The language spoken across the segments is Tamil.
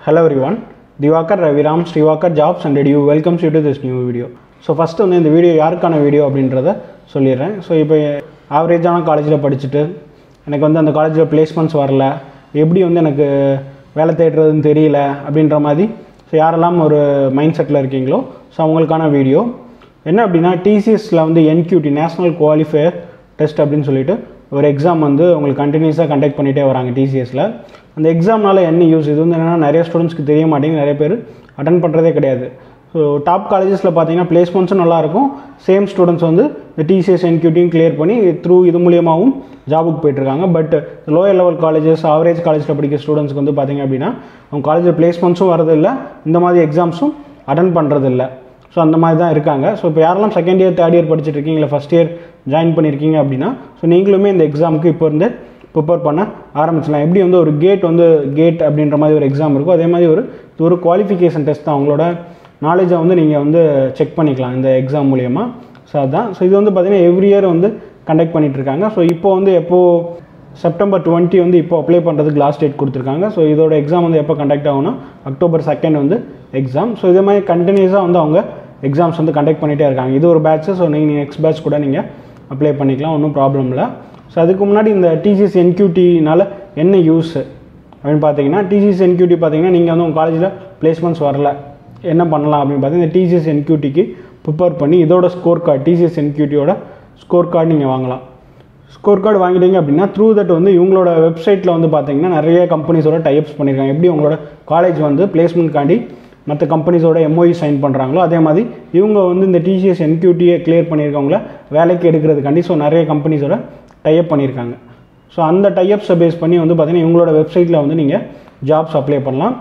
Hello everyone, Divakar Raviram, Srivakar Jobs and Edu welcomes you to this new video. So first வந்து இந்த வீடியோ யாருக்கான வீடியோ அப்படின்றத சொல்லிடுறேன் ஸோ இப்போ ஆவரேஜான காலேஜில் படிச்சுட்டு எனக்கு வந்து அந்த காலேஜில் பிளேஸ்மெண்ட்ஸ் வரல எப்படி வந்து எனக்கு வேலை தேடுறதுன்னு தெரியல அப்படின்ற மாதிரி ஸோ யாரெல்லாம் ஒரு மைண்ட் செட்டில் இருக்கீங்களோ ஸோ அவங்களுக்கான வீடியோ என்ன அப்படின்னா டிசிஎஸில் வந்து என்கியூடி நேஷ்னல் குவாலிஃபயர் டெஸ்ட் அப்படின்னு சொல்லிட்டு ஒரு எக்ஸாம் வந்து உங்களுக்கு கண்டினியூஸாக கண்டக்ட் பண்ணிகிட்டே வராங்க டிசிஎஸில் அந்த எக்ஸாம்னால என்ன யூஸ் இது வந்து என்னென்னா நிறைய ஸ்டூடெண்ட்ஸ்க்கு தெரிய மாட்டேங்குது நிறைய பேர் அட்டன் பண்ணுறதே கிடையாது ஸோ டாப் காலேஜஸில் பார்த்தீங்கன்னா பிளேஸ்மெண்ட்ஸும் நல்லாயிருக்கும் சேம் ஸ்டூடெண்ட்ஸ் வந்து இந்த டிசிஎஸ் என்கியூட்டியும் கிளியர் பண்ணி த்ரூ இது மூலியமாகவும் ஜாபுக்கு போயிட்டுருக்காங்க but lower level colleges average காலேஜில் படிக்கிற ஸ்டூடெண்ட்ஸ்க்கு வந்து பார்த்தீங்க அப்படின்னா அவங்க காலேஜில் பிளேஸ்மெண்ட்ஸும் வரதில்லை இந்த மாதிரி எக்ஸாம்ஸும் அட்டன் பண்ணுறதில்ல ஸோ அந்த மாதிரி தான் இருக்காங்க ஸோ இப்போ யாரெல்லாம் செகண்ட் இயர் தேர்ட் இயர் படிச்சுட்டு இருக்கீங்க இல்லை ஃபஸ்ட் இயர் ஜாயின் பண்ணியிருக்கீங்க அப்படின்னா ஸோ நீங்களுமே இந்த எக்ஸாமுக்கு இப்போ இருந்து ப்ரிப்பேர் பண்ண ஆரம்பிச்சிடலாம் எப்படி வந்து ஒரு கேட் வந்து கேட் அப்படின்ற மாதிரி ஒரு எக்ஸாம் இருக்கும் அதே மாதிரி ஒரு இது ஒரு குவாலிஃபிகேஷன் டெஸ்ட் தான் அவங்களோட நாலேஜை வந்து நீங்கள் வந்து செக் பண்ணிக்கலாம் இந்த எக்ஸாம் மூலியமாக ஸோ அதுதான் ஸோ இது வந்து பார்த்திங்கன்னா எவ்ரி இயர் வந்து கண்டக்ட் பண்ணிகிட்ருக்காங்க ஸோ இப்போ வந்து எப்போது செப்டம்பர் டுவெண்ட்டி வந்து இப்போ அப்ளை பண்ணுறதுக்கு லாஸ்ட் டேட் கொடுத்துருக்காங்க ஸோ இதோட எக்ஸாம் வந்து எப்போ கண்டக்ட் ஆகும்னா அக்டோபர் செகண்ட் வந்து எக்ஸாம் ஸோ இதே மாதிரி கண்டினியூஸாக வந்து அவங்க எக்ஸாம்ஸ் வந்து கண்டக்ட் பண்ணிகிட்டே இருக்காங்க இது ஒரு பேட்ச்சு ஸோ நீங்கள் நெக்ஸ்ட் பேட்ச் கூட நீங்கள் அப்ளை பண்ணிக்கலாம் ஒன்றும் ப்ராப்ளம் இல்லை ஸோ அதுக்கு முன்னாடி இந்த டிசிஎஸ் என்கியூட்டினால என்ன யூஸ் அப்படின்னு பார்த்தீங்கன்னா டிசிஎஸ் என்கியூட்டி பார்த்தீங்கன்னா நீங்கள் வந்து உங்கள் காலேஜில் பிளேஸ்மெண்ட்ஸ் வரல என்ன பண்ணலாம் அப்படின்னு பார்த்தீங்கன்னா இந்த டிசிஎஸ் என்கியூட்டிக்கு ப்ரிப்பேர் பண்ணி இதோட ஸ்கோர் கார்டு டிசிஎஸ் என்கியூட்டியோட ஸ்கோர் கார்டு நீங்கள் வாங்கலாம் ஸ்கோர் கார்டு வாங்கிட்டீங்க அப்படின்னா த்ரூ தட் வந்து இவங்களோட வெப்சைட்டில் வந்து பார்த்தீங்கன்னா நிறைய கம்பெனிஸோட டைப்ஸ் பண்ணியிருக்காங்க எப்படி உங்களோட காலேஜ் வந்து பிளேஸ்மெண்ட்காண்டி மற்ற கம்பெனிஸோட எம்ஓஇ சைன் பண்ணுறாங்களோ அதே மாதிரி இவங்க வந்து இந்த டிசிஎஸ் என்கியூட்டியை கிளியர் பண்ணியிருக்கவங்கள வேலைக்கு எடுக்கிறதுக்காண்டி ஸோ நிறைய கம்பெனிஸோட டைப் பண்ணியிருக்காங்க ஸோ அந்த டைப்ஸை பேஸ் பண்ணி வந்து பார்த்தீங்கன்னா இவங்களோட வெப்சைட்டில் வந்து நீங்கள் ஜாப்ஸ் அப்ளை பண்ணலாம்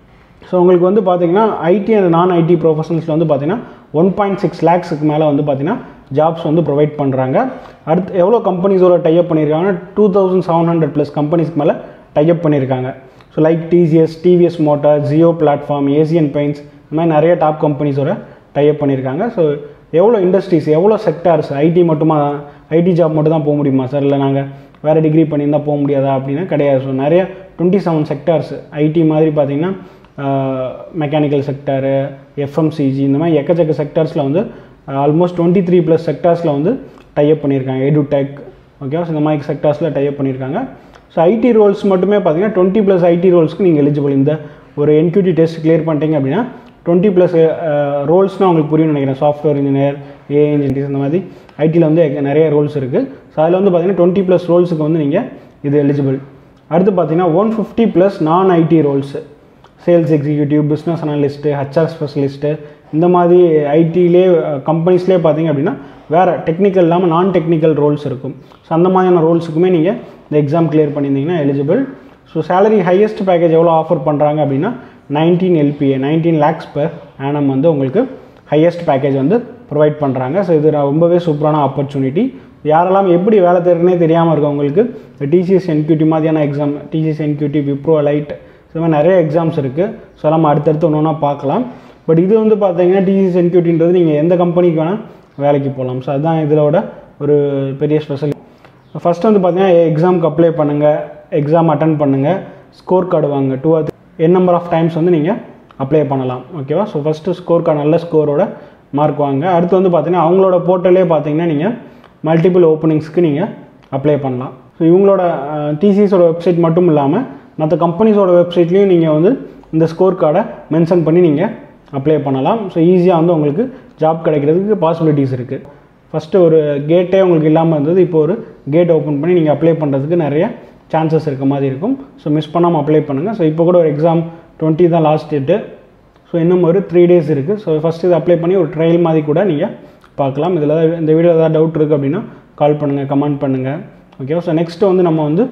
ஸோ உங்களுக்கு வந்து பார்த்தீங்கன்னா ஐடி அண்ட் நான் ஐடி ப்ரொஃபஷனல்ஸில் வந்து பார்த்தீங்கன்னா ஒன் பாயிண்ட் சிக்ஸ் லேக்ஸுக்கு மேலே வந்து பார்த்தீங்கன்னா ஜாப்ஸ் வந்து ப்ரொவைட் பண்ணுறாங்க அடுத்து எவ்வளோ கம்பெனிஸோட டைப் பண்ணியிருக்காங்கன்னா two thousand seven hundred plus கம்பெனிஸ்க்கு மேலே டைப் பண்ணியிருக்காங்க so like TCS TVS motor Jio platform Asian paints இந்த மாதிரி நிறைய டாப் கம்பெனிஸோட டைப் பண்ணியிருக்காங்க ஸோ எவ்வளோ இண்டஸ்ட்ரீஸ் எவ்வளோ செக்டார்ஸ் ஐடி மட்டுமா ஐடி ஜாப் மட்டும் தான் போக முடியுமா சார் இல்லை நாங்கள் வேறு டிகிரி பண்ணியிருந்தால் போக முடியாதா அப்படின்னா கிடையாது ஸோ நிறைய டுவெண்ட்டி செவன் செக்டார்ஸ் ஐடி மாதிரி பார்த்திங்கன்னா மெக்கானிக்கல் செக்டாரு எஃப்எம்சிஜி இந்த மாதிரி எக்கச்சக்க செக்டார்ஸில் வந்து ஆல்மோஸ்ட் டுவெண்ட்டி த்ரீ ப்ளஸ் செக்டார்ஸில் வந்து டைப் பண்ணியிருக்காங்க எடுடெக் ஓகேவா ஸோ இந்த மாதிரி செக்டார்ஸில் டைப் பண்ணியிருக்காங்க ஸோ ஐடி ரோல்ஸ் மட்டுமே பார்த்தீங்கன்னா டுவெண்ட்டி ப்ளஸ் ஐடி ரோல்ஸ்க்கு நீங்கள் எலிஜிபிள் இந்த ஒரு என்கியூட்டி டெஸ்ட் கிளியர் பண்ணிட்டீங்க அப்படின்னா டுவெண்ட்டி ப்ளஸ் ரோல்ஸ்னால் உங்களுக்கு புரியும்னு நினைக்கிறேன் சாஃப்ட்வேர் இன்ஜினியர் ஏ இன்ஜினியர்ஸ் இந்த மாதிரி ஐடியில் வந்து நிறைய ரோல்ஸ் இருக்குது ஸோ அதில் வந்து பார்த்தீங்கன்னா டுவெண்ட்டி ப்ளஸ் ரோல்ஸுக்கு வந்து நீங்கள் இது எலிஜிபிள் அடுத்து பார்த்தீங்கன்னா one fifty plus non IT roles sales executive business analyst HR specialist இந்த மாதிரி ஐடியிலே கம்பெனிஸ்லேயே பார்த்தீங்க அப்படின்னா வேறு டெக்னிக்கல் இல்லாமல் நான் டெக்னிக்கல் ரோல்ஸ் இருக்கும் ஸோ அந்த மாதிரியான ரோல்ஸுக்குமே நீங்கள் இந்த எக்ஸாம் கிளியர் பண்ணியிருந்தீங்கன்னா eligible so salary highest package எவ்வளோ ஆஃபர் பண்ணுறாங்க அப்படின்னா nineteen LPA nineteen lakhs per annum வந்து உங்களுக்கு ஹையஸ்ட் பேக்கேஜ் வந்து ப்ரொவைட் பண்ணுறாங்க ஸோ இது ரொம்பவே சூப்பரான ஆப்பர்ச்சுனிட்டி யாரெல்லாம் எப்படி வேலை தேடுறனே தெரியாமல் இருக்கவங்களுக்கு டிசிஎஸ் என்கியூட்டி மாதிரியான exam TCS N Q T Wipro elite இது மாதிரி நிறைய எக்ஸாம்ஸ் இருக்குது ஸோ நம்ம அடுத்தடுத்து ஒன்று ஒன்றா பார்க்கலாம் பட் இது வந்து பார்த்தீங்கன்னா டிசிஎஸ் என்கியூட்டின்றது நீங்கள் எந்த கம்பெனிக்கு வேணால் வேலைக்கு போகலாம் ஸோ அதுதான் இதோட ஒரு பெரிய ஸ்பெஷல் ஃபஸ்ட்டு வந்து பார்த்தீங்கன்னா எக்ஸாமுக்கு அப்ளை பண்ணுங்கள் எக்ஸாம் அட்டன் பண்ணுங்கள் ஸ்கோர் கார்டு வாங்க two or N number of times வந்து நீங்கள் அப்ளை பண்ணலாம் ஓகேவா ஸோ ஃபஸ்ட்டு ஸ்கோர் கார்டு நல்ல ஸ்கோரோட மார்க் வாங்க அடுத்து வந்து பார்த்தீங்கன்னா அவங்களோட போர்ட்டலே பார்த்தீங்கன்னா நீங்கள் மல்டிபிள் ஓப்பனிங்ஸ்க்கு நீங்கள் அப்ளை பண்ணலாம் ஸோ இவங்களோட டிசிஎஸோட வெப்சைட் மட்டும் இல்லாமல் மற்ற கம்பெனிஸோட வெப்சைட்லேயும் நீங்கள் வந்து இந்த ஸ்கோர் கார்டை மென்ஷன் பண்ணி நீங்கள் அப்ளை பண்ணலாம் ஸோ ஈஸியாக வந்து உங்களுக்கு ஜாப் கிடைக்கிறதுக்கு பாசிபிலிட்டிஸ் இருக்குது ஃபஸ்ட்டு ஒரு கேட்டே உங்களுக்கு இல்லாமல் இருந்தது இப்போ ஒரு கேட் ஓப்பன் பண்ணி நீங்கள் அப்ளை பண்ணுறதுக்கு நிறைய சான்சஸ் இருக்க மாதிரி இருக்கும் ஸோ மிஸ் பண்ணாமல் அப்ளை பண்ணுங்கள் ஸோ இப்போ கூட ஒரு எக்ஸாம் டுவெண்ட்டி தான் லாஸ்ட் டேட்டு ஸோ இன்னும் ஒரு த்ரீ டேஸ் இருக்குது ஸோ ஃபஸ்ட்டு இது அப்ளை பண்ணி ஒரு ட்ரையல் மாதிரி கூட நீங்கள் பார்க்கலாம் இதில் இந்த வீடியோ ஏதாவது டவுட் இருக்குது அப்படின்னா கால் பண்ணுங்கள் கமெண்ட் பண்ணுங்கள் ஓகேவா ஸோ நெக்ஸ்ட்டு வந்து நம்ம வந்து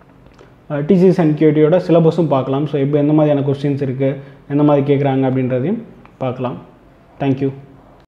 டிசிஎஸ் அண்ட் கியூட்டியோட சிலபஸும் பார்க்கலாம் ஸோ இப்போ எந்த மாதிரியான கொஸ்டின்ஸ் இருக்குது எந்த மாதிரி கேட்குறாங்க அப்படின்றதையும் பார்க்கலாம் தேங்க்யூ